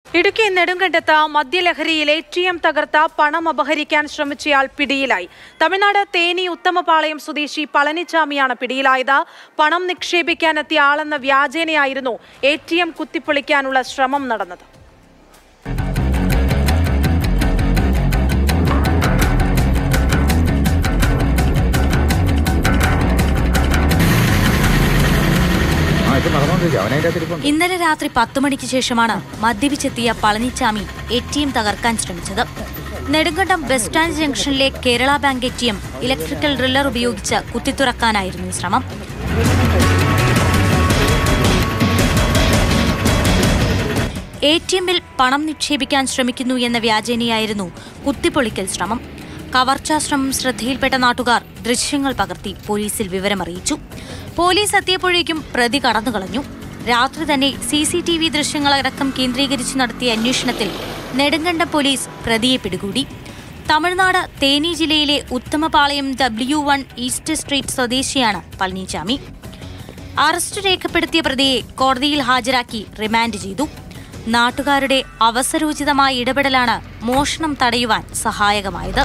ഇടുക്കി നെടുങ്കണ്ടത്ത് മദ്യലഹരിയിൽ A T M തകർത്ത പണം അപഹരിക്കാൻ ശ്രമിച്ചയാൾ പിടിയിലായി തമിഴ്നാട് തേനി ഉത്തമപാളയം സ്വദേശി പളനിച്ചാമിയാണ് പിടിയിലായത് പണം നിക്ഷേപിക്കാനെത്തിയ ആളെന്ന വ്യാജേനയായിരുന്നു എ ടി എം കുത്തിപ്പൊളിക്കാനുള്ള ശ്രമം നടന്നത് ആ ഇപ്പൊ നടന്നുകൊണ്ടിരിക്കുക അവനതിന്റെ അകത്തിരിപ്പുണ്ട് ഇന്നലെ രാത്രി പത്ത് മണിക്ക് ശേഷമാണ് മദ്യപിച്ചെത്തിയ പളനിച്ചാമി എ ടി എം തകർക്കാൻ ശ്രമിച്ചത് നെടുങ്കണ്ടം ബസ് സ്റ്റാൻഡ് ജംഗ്ഷനിലെ Kerala bank A T M electrical driller ഉപയോഗിച്ച് കുത്തിത്തുറക്കാനായിരുന്നു ശ്രമം എ ടി എമ്മിൽ പണം നിക്ഷേപിക്കാൻ ശ്രമിക്കുന്നു എന്ന വ്യാജേനയായിരുന്നു കുത്തിപ്പൊളിക്കൽ ശ്രമം കവർച്ചാ ശ്രമം ശ്രദ്ധയിൽപ്പെട്ട നാട്ടുകാർ ദൃശ്യങ്ങൾ പകർത്തി പോലീസിൽ വിവരമറിയിച്ചു പോലീസ് എത്തിയപ്പോഴേക്കും പ്രതി കടന്നുകളഞ്ഞു രാത്രി തന്നെ സി സി ടി വി ദൃശ്യങ്ങളടക്കം കേന്ദ്രീകരിച്ച് നടത്തിയ അന്വേഷണത്തിൽ നെടുങ്കണ്ടം പോലീസ് പ്രതിയെ പിടികൂടി തമിഴ്നാട് തേനി ജില്ലയിലെ Uthamapalayam W one east street സ്വദേശിയാണ് പളനിച്ചാമി അറസ്റ്റ് രേഖപ്പെടുത്തിയ പ്രതിയെ കോടതിയിൽ ഹാജരാക്കി റിമാൻഡ് ചെയ്തു നാട്ടുകാരുടെ അവസരോചിതമായ ഇടപെടലാണ് മോഷണം തടയുവാൻ സഹായകമായത്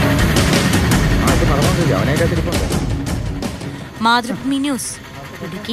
ആ ഇപ്പൊ നടന്നുകൊണ്ടിരിക്കുക അവനതിന്റെ അകത്തിരിപ്പുണ്ട് മാതൃഭൂമി ന്യൂസ് ഇടുക്കി